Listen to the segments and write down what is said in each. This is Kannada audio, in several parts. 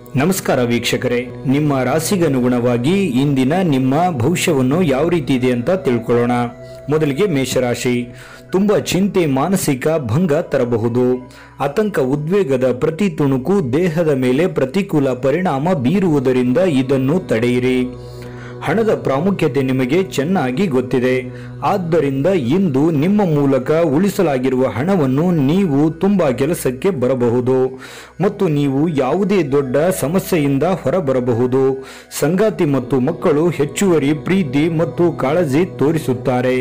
ನಮಸ್ಕಾರ ವೀಕ್ಷಕರೇ ನಿಮ್ಮ ರಾಶಿಗನುಗುಣವಾಗಿ ಇಂದಿನ ನಿಮ್ಮ ಭವಿಷ್ಯವನ್ನು ಯಾವ ರೀತಿ ಇದೆ ಅಂತ ತಿಳ್ಕೊಳ್ಳೋಣ ಮೊದಲಿಗೆ ಮೇಷರಾಶಿ ತುಂಬ ಚಿಂತೆ ಮಾನಸಿಕ ಭಂಗ ತರಬಹುದು ಆತಂಕ ಉದ್ವೇಗದ ಪ್ರತಿ ತುಣುಕು ದೇಹದ ಮೇಲೆ ಪ್ರತಿಕೂಲ ಪರಿಣಾಮ ಬೀರುವುದರಿಂದ ಇದನ್ನು ತಡೆಯಿರಿ ಹಣದ ಪ್ರಾಮುಖ್ಯತೆ ನಿಮಗೆ ಚೆನ್ನಾಗಿ ಗೊತ್ತಿದೆ ಆದ್ದರಿಂದ ಇಂದು ನಿಮ್ಮ ಮೂಲಕ ಉಳಿಸಲಾಗಿರುವ ಹಣವನ್ನು ನೀವು ತುಂಬ ಕೆಲಸಕ್ಕೆ ಬರಬಹುದು ಮತ್ತು ನೀವು ಯಾವುದೇ ದೊಡ್ಡ ಸಮಸ್ಯೆಯಿಂದ ಹೊರಬರಬಹುದು ಸಂಗಾತಿ ಮತ್ತು ಮಕ್ಕಳು ಹೆಚ್ಚುವರಿ ಪ್ರೀತಿ ಮತ್ತು ಕಾಳಜಿ ತೋರಿಸುತ್ತಾರೆ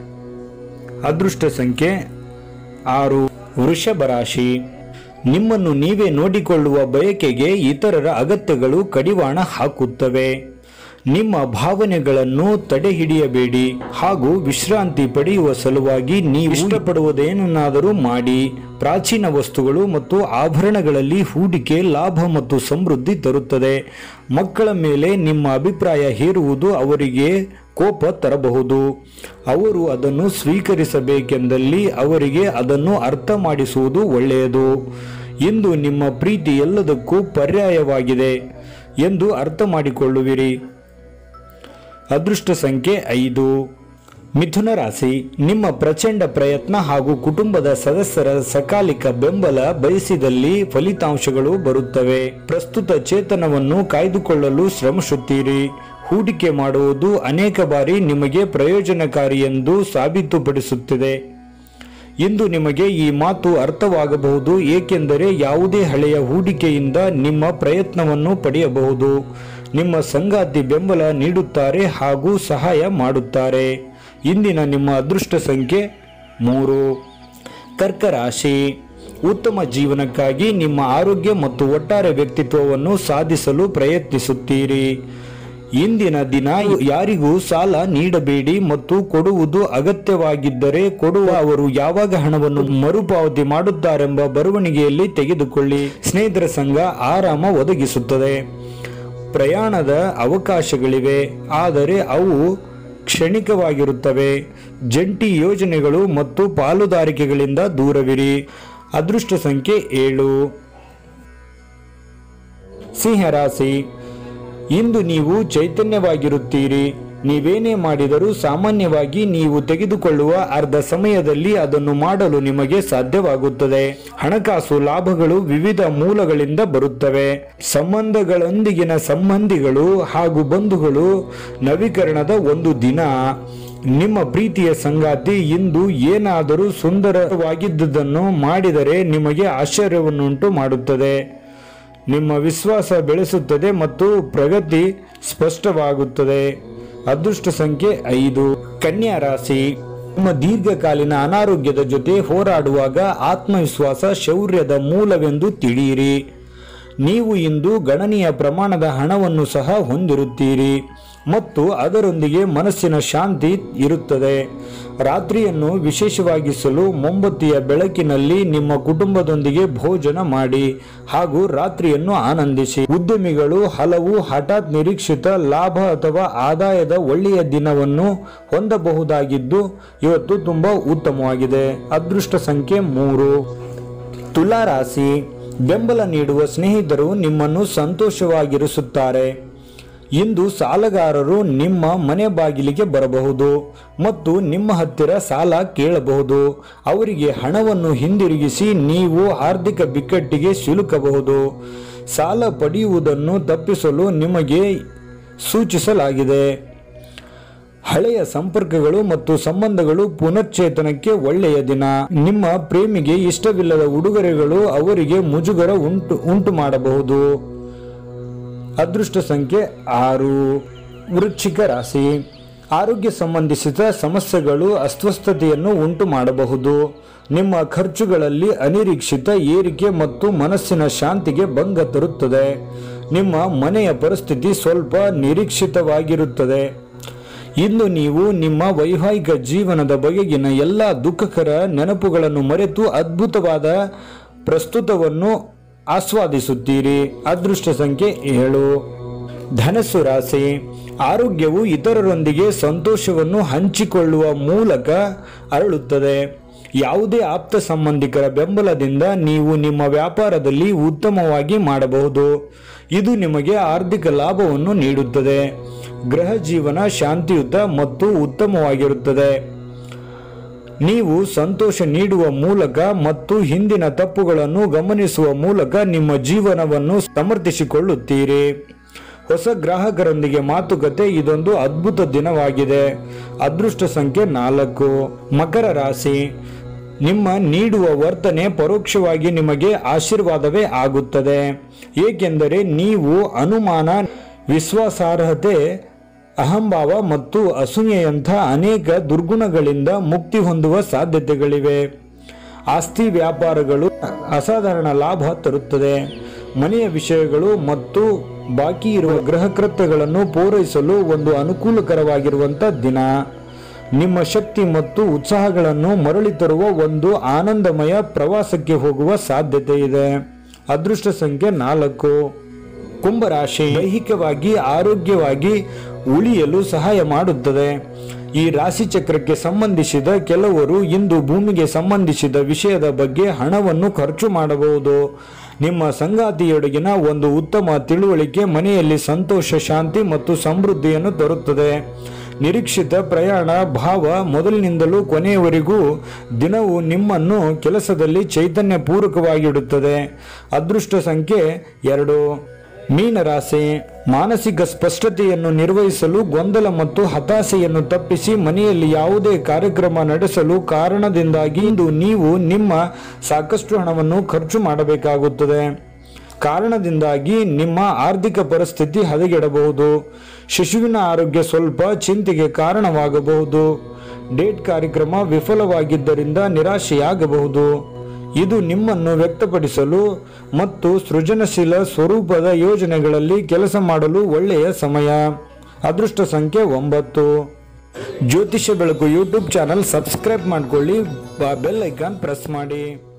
ಅದೃಷ್ಟ ಸಂಖ್ಯೆ ಆರು ವೃಷಭ ರಾಶಿ ನಿಮ್ಮನ್ನು ನೀವೇ ನೋಡಿಕೊಳ್ಳುವ ಬಯಕೆಗೆ ಇತರರ ಅಗತ್ಯಗಳು ಕಡಿವಾಣ ಹಾಕುತ್ತವೆ ನಿಮ್ಮ ಭಾವನೆಗಳನ್ನು ತಡೆಹಿಡಿಯಬೇಡಿ ಹಾಗೂ ವಿಶ್ರಾಂತಿ ಪಡೆಯುವ ಸಲುವಾಗಿ ನೀವು ಇಷ್ಟಪಡುವುದೇನನ್ನಾದರೂ ಮಾಡಿ ಪ್ರಾಚೀನ ವಸ್ತುಗಳು ಮತ್ತು ಆಭರಣಗಳಲ್ಲಿ ಹೂಡಿಕೆ ಲಾಭ ಮತ್ತು ಸಮೃದ್ಧಿ ತರುತ್ತದೆ ಮಕ್ಕಳ ಮೇಲೆ ನಿಮ್ಮ ಅಭಿಪ್ರಾಯ ಹೇರುವುದು ಅವರಿಗೆ ಕೋಪ ತರಬಹುದು ಅವರು ಅದನ್ನು ಸ್ವೀಕರಿಸಬೇಕೆಂದಲ್ಲಿ ಅವರಿಗೆ ಅದನ್ನು ಅರ್ಥ ಮಾಡಿಸುವುದು ಒಳ್ಳೆಯದು ಇಂದು ನಿಮ್ಮ ಪ್ರೀತಿ ಎಲ್ಲದಕ್ಕೂ ಪರ್ಯಾಯವಾಗಿದೆ ಎಂದು ಅರ್ಥ ಮಾಡಿಕೊಳ್ಳುವಿರಿ ಅದೃಷ್ಟ ಸಂಖ್ಯೆ ಐದು ಮಿಥುನ ರಾಶಿ ನಿಮ್ಮ ಪ್ರಚಂಡ ಪ್ರಯತ್ನ ಹಾಗೂ ಕುಟುಂಬದ ಸದಸ್ಯರ ಸಕಾಲಿಕ ಬೆಂಬಲ ಬಯಸಿದಲ್ಲಿ ಫಲಿತಾಂಶಗಳು ಬರುತ್ತವೆ ಪ್ರಸ್ತುತ ಚೇತನವನ್ನು ಕಾಯ್ದುಕೊಳ್ಳಲು ಶ್ರಮಿಸುತ್ತೀರಿ ಹೂಡಿಕೆ ಮಾಡುವುದು ಅನೇಕ ಬಾರಿ ನಿಮಗೆ ಪ್ರಯೋಜನಕಾರಿ ಎಂದು ಸಾಬೀತುಪಡಿಸುತ್ತಿದೆ ಇಂದು ನಿಮಗೆ ಈ ಮಾತು ಅರ್ಥವಾಗಬಹುದು ಏಕೆಂದರೆ ಯಾವುದೇ ಹಳೆಯ ಹೂಡಿಕೆಯಿಂದ ನಿಮ್ಮ ಪ್ರಯತ್ನವನ್ನು ಪಡೆಯಬಹುದು ನಿಮ್ಮ ಸಂಗಾತಿ ಬೆಂಬಲ ನೀಡುತ್ತಾರೆ ಹಾಗೂ ಸಹಾಯ ಮಾಡುತ್ತಾರೆ ಇಂದಿನ ನಿಮ್ಮ ಅದೃಷ್ಟ ಸಂಖ್ಯೆ ಮೂರು ಕರ್ಕ ರಾಶಿ ಉತ್ತಮ ಜೀವನಕ್ಕಾಗಿ ನಿಮ್ಮ ಆರೋಗ್ಯ ಮತ್ತು ಒಟ್ಟಾರೆ ವ್ಯಕ್ತಿತ್ವವನ್ನು ಸಾಧಿಸಲು ಪ್ರಯತ್ನಿಸುತ್ತೀರಿ ಇಂದಿನ ದಿನ ಯಾರಿಗೂ ಸಾಲ ನೀಡಬೇಡಿ ಮತ್ತು ಕೊಡುವುದು ಅಗತ್ಯವಾಗಿದ್ದರೆ ಕೊಡುವ ಅವರು ಯಾವಾಗ ಹಣವನ್ನು ಮರುಪಾವತಿ ಮಾಡುತ್ತಾರೆಂಬ ಬರವಣಿಗೆಯಲ್ಲಿ ತೆಗೆದುಕೊಳ್ಳಿ ಸ್ನೇಹಿತರ ಸಂಘ ಆರಾಮ ಒದಗಿಸುತ್ತದೆ ಪ್ರಯಾಣದ ಅವಕಾಶಗಳಿವೆ ಆದರೆ ಅವು ಕ್ಷಣಿಕವಾಗಿರುತ್ತವೆ ಜಂಟಿ ಯೋಜನೆಗಳು ಮತ್ತು ಪಾಲುದಾರಿಕೆಗಳಿಂದ ದೂರವಿರಿ ಅದೃಷ್ಟ ಸಂಖ್ಯೆ ಏಳು ಸಿಂಹರಾಶಿ ಇಂದು ನೀವು ಚೈತನ್ಯವಾಗಿರುತ್ತೀರಿ ನೀವೇನೇ ಮಾಡಿದರೂ ಸಾಮಾನ್ಯವಾಗಿ ನೀವು ತೆಗೆದುಕೊಳ್ಳುವ ಅರ್ಧ ಸಮಯದಲ್ಲಿ ಅದನ್ನು ಮಾಡಲು ನಿಮಗೆ ಸಾಧ್ಯವಾಗುತ್ತದೆ ಹಣಕಾಸು ಲಾಭಗಳು ವಿವಿಧ ಮೂಲಗಳಿಂದ ಬರುತ್ತವೆ ಸಂಬಂಧಗಳೊಂದಿಗಿನ ಸಂಬಂಧಿಗಳು ಹಾಗೂ ಬಂಧುಗಳು ನವೀಕರಣದ ಒಂದು ದಿನ ನಿಮ್ಮ ಪ್ರೀತಿಯ ಸಂಗಾತಿ ಇಂದು ಏನಾದರೂ ಸುಂದರವಾಗಿದ್ದುದನ್ನು ಮಾಡಿದರೆ ನಿಮಗೆ ಆಶ್ಚರ್ಯವನ್ನುಂಟು ಮಾಡುತ್ತದೆ ನಿಮ್ಮ ವಿಶ್ವಾಸ ಬೆಳೆಸುತ್ತದೆ ಮತ್ತು ಪ್ರಗತಿ ಸ್ಪಷ್ಟವಾಗುತ್ತದೆ ಅದೃಷ್ಟ ಸಂಖ್ಯೆ ಐದು ಕನ್ಯಾ ರಾಶಿ ನಿಮ್ಮ ದೀರ್ಘಕಾಲೀನ ಅನಾರೋಗ್ಯದ ಜೊತೆ ಹೋರಾಡುವಾಗ ಆತ್ಮವಿಶ್ವಾಸ ಶೌರ್ಯದ ಮೂಲವೆಂದು ತಿಳಿಯಿರಿ ನೀವು ಇಂದು ಗಣನೀಯ ಪ್ರಮಾಣದ ಹಣವನ್ನು ಸಹ ಹೊಂದಿರುತ್ತೀರಿ ಮತ್ತು ಅದರೊಂದಿಗೆ ಮನಸ್ಸಿನ ಶಾಂತಿ ಇರುತ್ತದೆ ರಾತ್ರಿಯನ್ನು ವಿಶೇಷವಾಗಿಸಲು ಮೊಂಬತ್ತಿಯ ಬೆಳಕಿನಲ್ಲಿ ನಿಮ್ಮ ಕುಟುಂಬದೊಂದಿಗೆ ಭೋಜನ ಮಾಡಿ ಹಾಗೂ ರಾತ್ರಿಯನ್ನು ಆನಂದಿಸಿ ಉದ್ಯಮಿಗಳು ಹಲವು ಹಠಾತ್ ನಿರೀಕ್ಷಿತ ಲಾಭ ಅಥವಾ ಆದಾಯದ ಒಳ್ಳೆಯ ದಿನವನ್ನು ಹೊಂದಬಹುದಾಗಿದ್ದು ಇವತ್ತು ತುಂಬಾ ಉತ್ತಮವಾಗಿದೆ ಅದೃಷ್ಟ ಸಂಖ್ಯೆ ಮೂರು ತುಲಾ ರಾಶಿ ಬೆಂಬಲ ನೀಡುವ ಸ್ನೇಹಿತರು ನಿಮ್ಮನ್ನು ಸಂತೋಷವಾಗಿರಿಸುತ್ತಾರೆ ಇಂದು ಸಾಲಗಾರರು ನಿಮ್ಮ ಮನೆ ಬಾಗಿಲಿಗೆ ಬರಬಹುದು ಮತ್ತು ನಿಮ್ಮ ಹತ್ತಿರ ಸಾಲ ಕೇಳಬಹುದು ಅವರಿಗೆ ಹಣವನ್ನು ಹಿಂದಿರುಗಿಸಿ ನೀವು ಆರ್ಥಿಕ ಬಿಕ್ಕಟ್ಟಿಗೆ ಸಿಲುಕಬಹುದು ಸಾಲ ಪಡೆಯುವುದನ್ನು ತಪ್ಪಿಸಲು ನಿಮಗೆ ಸೂಚಿಸಲಾಗಿದೆ ಹಳೆಯ ಸಂಪರ್ಕಗಳು ಮತ್ತು ಸಂಬಂಧಗಳು ಪುನಶ್ಚೇತನಕ್ಕೆ ಒಳ್ಳೆಯ ದಿನ ನಿಮ್ಮ ಪ್ರೇಮಿಗೆ ಇಷ್ಟವಿಲ್ಲದ ಉಡುಗೊರೆಗಳು ಅವರಿಗೆ ಮುಜುಗರ ಉಂಟು ಉಂಟು ಮಾಡಬಹುದು ಅದೃಷ್ಟ ಸಂಖ್ಯೆ ಆರು ವೃಶ್ಚಿಕ ರಾಶಿ ಆರೋಗ್ಯ ಸಂಬಂಧಿಸಿದ ಸಮಸ್ಯೆಗಳು ಅಸ್ವಸ್ಥತೆಯನ್ನು ಉಂಟು ಮಾಡಬಹುದು ನಿಮ್ಮ ಖರ್ಚುಗಳಲ್ಲಿ ಅನಿರೀಕ್ಷಿತ ಏರಿಕೆ ಮತ್ತು ಮನಸ್ಸಿನ ಶಾಂತಿಗೆ ಭಂಗ ತರುತ್ತದೆ ನಿಮ್ಮ ಮನೆಯ ಪರಿಸ್ಥಿತಿ ಸ್ವಲ್ಪ ನಿರೀಕ್ಷಿತವಾಗಿರುತ್ತದೆ ಇಂದು ನೀವು ನಿಮ್ಮ ವೈವಾಹಿಕ ಜೀವನದ ಬಗೆಗಿನ ಎಲ್ಲ ದುಃಖಕರ ನೆನಪುಗಳನ್ನು ಮರೆತು ಅದ್ಭುತವಾದ ಪ್ರಸ್ತುತವನ್ನು ಆಸ್ವಾದಿಸುತ್ತೀರಿ ಅದೃಷ್ಟ ಸಂಖ್ಯೆ ಏಳು ಧನಸ್ಸು ರಾಶಿ ಆರೋಗ್ಯವು ಇತರರೊಂದಿಗೆ ಸಂತೋಷವನ್ನು ಹಂಚಿಕೊಳ್ಳುವ ಮೂಲಕ ಅರಳುತ್ತದೆ ಯಾವುದೇ ಆಪ್ತ ಸಂಬಂಧಿಕರ ಬೆಂಬಲದಿಂದ ನೀವು ನಿಮ್ಮ ವ್ಯಾಪಾರದಲ್ಲಿ ಉತ್ತಮವಾಗಿ ಮಾಡಬಹುದು ಇದು ನಿಮಗೆ ಆರ್ಥಿಕ ಲಾಭವನ್ನು ನೀಡುತ್ತದೆ ಗೃಹ ಜೀವನ ಶಾಂತಿಯುತ ಮತ್ತು ಉತ್ತಮವಾಗಿರುತ್ತದೆ ನೀವು ಸಂತೋಷ ನೀಡುವ ಮೂಲಕ ಮತ್ತು ಹಿಂದಿನ ತಪ್ಪುಗಳನ್ನು ಗಮನಿಸುವ ಮೂಲಕ ನಿಮ್ಮ ಜೀವನವನ್ನು ಸಮರ್ಥಿಸಿಕೊಳ್ಳುತ್ತೀರಿ ಹೊಸ ಗ್ರಾಹಕರೊಂದಿಗೆ ಮಾತುಕತೆ ಇದೊಂದು ಅದ್ಭುತ ದಿನವಾಗಿದೆ ಅದೃಷ್ಟ ಸಂಖ್ಯೆ ನಾಲ್ಕು ಮಕರ ರಾಶಿ ನಿಮ್ಮ ನೀಡುವ ವರ್ತನೆ ಪರೋಕ್ಷವಾಗಿ ನಿಮಗೆ ಆಶೀರ್ವಾದವೇ ಆಗುತ್ತದೆ ಏಕೆಂದರೆ ನೀವು ಅನುಮಾನ ವಿಶ್ವಾಸಾರ್ಹತೆ ಅಹಂಭಾವ ಮತ್ತು ಅಸೂಯೆಯಂಥ ಅನೇಕ ದುರ್ಗುಣಗಳಿಂದ ಮುಕ್ತಿ ಹೊಂದುವ ಸಾಧ್ಯತೆಗಳಿವೆ ಆಸ್ತಿ ವ್ಯಾಪಾರಗಳು ಅಸಾಧಾರಣ ಲಾಭ ತರುತ್ತದೆ ಮನೆಯ ವಿಷಯಗಳು ಮತ್ತು ಬಾಕಿ ಇರುವ ಗೃಹ ಕೃತ್ಯಗಳನ್ನು ಪೂರೈಸಲು ಒಂದು ಅನುಕೂಲಕರವಾಗಿರುವಂಥ ದಿನ ನಿಮ್ಮ ಶಕ್ತಿ ಮತ್ತು ಉತ್ಸಾಹಗಳನ್ನು ಮರಳಿ ತರುವ ಒಂದು ಆನಂದಮಯ ಪ್ರವಾಸಕ್ಕೆ ಹೋಗುವ ಸಾಧ್ಯತೆ ಇದೆ ಅದೃಷ್ಟ ಸಂಖ್ಯೆ ನಾಲ್ಕು ಕುಂಭರಾಶಿ ದೈಹಿಕವಾಗಿ ಆರೋಗ್ಯವಾಗಿ ಉಳಿಯಲು ಸಹಾಯ ಮಾಡುತ್ತದೆ ಈ ರಾಶಿ ಚಕ್ರಕ್ಕೆ ಸಂಬಂಧಿಸಿದ ಕೆಲವರು ಇಂದು ಭೂಮಿಗೆ ಸಂಬಂಧಿಸಿದ ವಿಷಯದ ಬಗ್ಗೆ ಹಣವನ್ನು ಖರ್ಚು ಮಾಡಬಹುದು ನಿಮ್ಮ ಸಂಗಾತಿಯೊಳಗಿನ ಒಂದು ಉತ್ತಮ ತಿಳುವಳಿಕೆ ಮನೆಯಲ್ಲಿ ಸಂತೋಷ ಶಾಂತಿ ಮತ್ತು ಸಮೃದ್ಧಿಯನ್ನು ತರುತ್ತದೆ ನಿರೀಕ್ಷಿತ ಪ್ರಯಾಣ ಭಾವ ಮೊದಲಿನಿಂದಲೂ ಕೊನೆಯವರೆಗೂ ದಿನವು ನಿಮ್ಮನ್ನು ಕೆಲಸದಲ್ಲಿ ಚೈತನ್ಯ ಪೂರ್ವಕವಾಗಿಡುತ್ತದೆ ಅದೃಷ್ಟ ಸಂಖ್ಯೆ ಎರಡು ಮೀನರಾಶಿ ಮಾನಸಿಕ ಸ್ಪಷ್ಟತೆಯನ್ನು ನಿರ್ವಹಿಸಲು ಗೊಂದಲ ಮತ್ತು ಹತಾಶೆಯನ್ನು ತಪ್ಪಿಸಿ ಮನೆಯಲ್ಲಿ ಯಾವುದೇ ಕಾರ್ಯಕ್ರಮ ನಡೆಸಲು ಕಾರಣದಿಂದಾಗಿ ಇಂದು ನೀವು ನಿಮ್ಮ ಸಾಕಷ್ಟು ಹಣವನ್ನು ಖರ್ಚು ಮಾಡಬೇಕಾಗುತ್ತದೆ ಕಾರಣದಿಂದಾಗಿ ನಿಮ್ಮ ಆರ್ಥಿಕ ಪರಿಸ್ಥಿತಿ ಹದಗೆಡಬಹುದು ಶಿಶುವಿನ ಆರೋಗ್ಯ ಸ್ವಲ್ಪ ಚಿಂತೆಗೆ ಕಾರಣವಾಗಬಹುದು ಡೇಟ್ ಕಾರ್ಯಕ್ರಮ ವಿಫಲವಾಗಿದ್ದರಿಂದ ನಿರಾಶೆಯಾಗಬಹುದು ಇದು ನಿಮ್ಮನ್ನು ವ್ಯಕ್ತಪಡಿಸಲು ಮತ್ತು ಸೃಜನಶೀಲ ಸ್ವರೂಪದ ಯೋಜನೆಗಳಲ್ಲಿ ಕೆಲಸ ಮಾಡಲು ಒಳ್ಳೆಯ ಸಮಯ ಅದೃಷ್ಟ ಸಂಖ್ಯೆ ಒಂಬತ್ತು ಜ್ಯೋತಿಷ್ಯ ಬೆಳಕು ಯೂಟ್ಯೂಬ್ ಚಾನಲ್ ಸಬ್ಸ್ಕ್ರೈಬ್ ಮಾಡ್ಕೊಳ್ಳಿ ಬೆಲ್ ಐಕಾನ್ ಪ್ರೆಸ್ ಮಾಡಿ